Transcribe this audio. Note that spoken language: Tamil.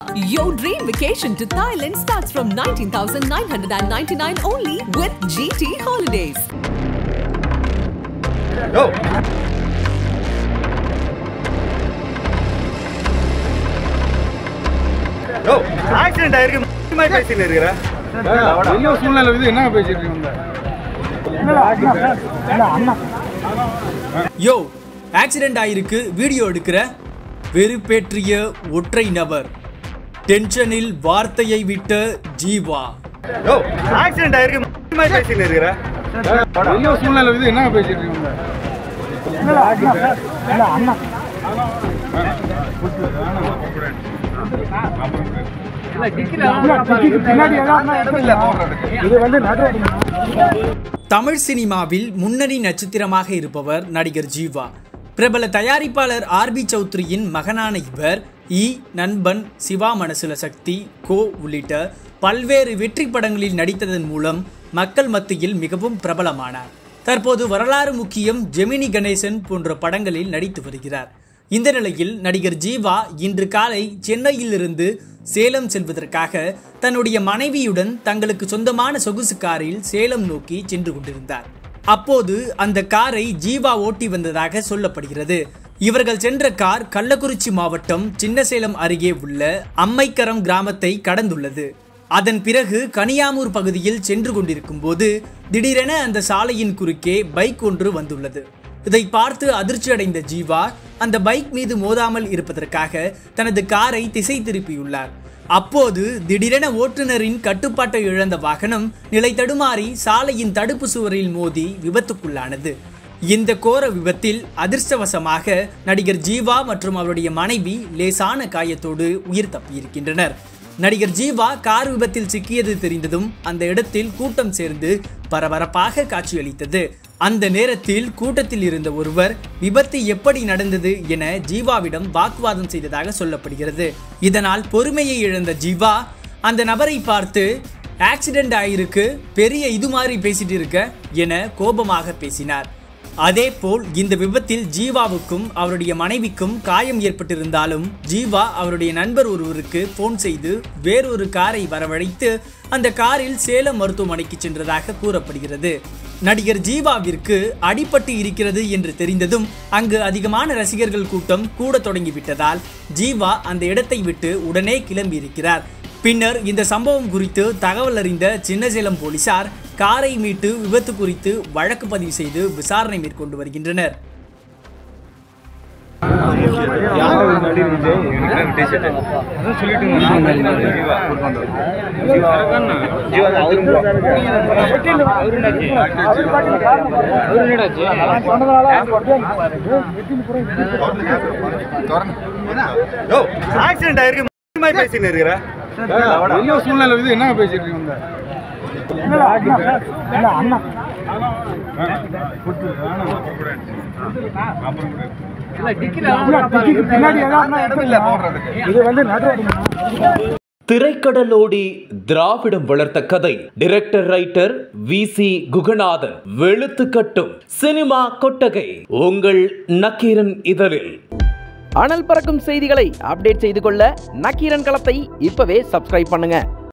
Your dream vacation to Thailand starts from 19,999 only with GT Holidays. Yo yo accident ஆயிருக்கு இந்த மாதிரி பேசிட்டு இருக்கிற என்ன சூழ்நிலை இது என்ன பேசிட்டு இருக்கீங்க யோ ஆக்சிடென்ட் ஆயிருக்கு வீடியோ எடுக்கிற வெறுப்பேற்றிய ஒற்றை நபர் டென்ஷனில் வார்த்தையை விட்ட ஜீவா யோ ஆக்சிடென்ட் ஆயிருக்கு இந்த மாதிரி பேசிட்டு இருக்கிற என்ன சூழ்நிலை இது என்ன பேசிட்டு இருக்கீங்க இது வந்து தமிழ் சினிமாவில் முன்னணி நட்சத்திரமாக இருப்பவர் நடிகர் ஜீவா பிரபல தயாரிப்பாளர் ஆர்பி சௌத்ரியின் மகனான இவர் இ நண்பன் சிவா மனசுல சக்தி கோ உள்ளிட்ட பல்வேறு வெற்றி படங்களில் நடித்ததன் மூலம் மக்கள் மத்தியில் மிகவும் பிரபலமானார் தற்போது வரலாறு முக்கியம் ஜெமினி கணேசன் போன்ற படங்களில் நடித்து வருகிறார் இந்த நிலையில் நடிகர் ஜீவா இன்று காலை சென்னையிலிருந்து சேலம் செல்வதற்காக தன்னுடைய மனைவியுடன் தங்களுக்கு சொந்தமான சொகுசு காரில் சேலம் நோக்கி சென்று கொண்டிருந்தார் அப்போது அந்த காரை ஜீவா ஓட்டி வந்ததாக சொல்லப்படுகிறது இவர்கள் சென்ற கார் கள்ளக்குறிச்சி மாவட்டம் சின்னசேலம் அருகே உள்ள அம்மைக்கரம் கிராமத்தை கடந்துள்ளது அதன் பிறகு கனியாமூர் பகுதியில் சென்று கொண்டிருக்கும் போது திடீரென அந்த சாலையின் குறுக்கே பைக் ஒன்று வந்துள்ளது இதை பார்த்து அதிர்ச்சி அடைந்த ஜீவா அந்த பைக் மீது மோதாமல் இருப்பதற்காக தனது காரை திசை திருப்பியுள்ளார் அப்போது திடீரென ஓட்டுநரின் கட்டுப்பாட்டை இழந்த வாகனம் நிலை தடுமாறி சாலையின் தடுப்பு சுவரில் மோதி விபத்துக்குள்ளானது இந்த கோர விபத்தில் அதிர்ஷ்டவசமாக நடிகர் ஜீவா மற்றும் அவருடைய மனைவி லேசான காயத்தோடு உயிர் தப்பியிருக்கின்றனர் நடிகர் ஜீவா கார் விபத்தில் சிக்கியது தெரிந்ததும் அந்த இடத்தில் கூட்டம் சேர்ந்து பரபரப்பாக காட்சியளித்தது அந்த நேரத்தில் கூட்டத்தில் இருந்த ஒருவர் விபத்து எப்படி நடந்தது என ஜீவாவிடம் வாக்குவாதம் செய்ததாக சொல்லப்படுகிறது இதனால் பொறுமையை இழந்த ஜீவா அந்த நபரை பார்த்து ஆக்சிடென்ட் ஆயிருக்கு பெரிய இது மாதிரி பேசிட்டு இருக்க என கோபமாக பேசினார் அதேபோல் இந்த விபத்தில் ஜீவாவுக்கும் அவருடைய மனைவிக்கும் காயம் ஏற்பட்டிருந்தாலும் ஜீவா அவருடைய நண்பர் ஒருவருக்கு போன் செய்து வேறொரு காரை வரவழைத்து அந்த காரில் சேலம் மருத்துவமனைக்கு சென்றதாக கூறப்படுகிறது நடிகர் ஜீவாவிற்கு அடிபட்டு இருக்கிறது என்று தெரிந்ததும் அங்கு அதிகமான ரசிகர்கள் கூட்டம் கூட தொடங்கிவிட்டதால் ஜீவா அந்த இடத்தை விட்டு உடனே கிளம்பி இருக்கிறார் பின்னர் இந்த சம்பவம் குறித்து தகவல் அறிந்த சின்னசேலம் போலீசார் காரை மீட்டு விபத்து குறித்து வழக்கு பதிவு செய்து விசாரணை மேற்கொண்டு வருகின்றனர் யோ ஆக்சிடென்ட் ஆயிருக்கு இந்த மாதிரி பேசிட்டு இருக்கிற என்ன சூழ்நிலை இது என்ன பேசிட்டு இருக்கீங்க இது வந்து திரைக்கடலோடி திராவிடம் வளர்த்த கதை director writer V C Kuganathan வெளுத்து கட்டும் சினிமா கொட்டகை உங்கள் நக்கீரன் இதழில் அனல் பறக்கும் செய்திகளை அப்டேட் செய்து கொள்ள நக்கீரன் களத்தை இப்பவே சப்ஸ்கிரைப் பண்ணுங்க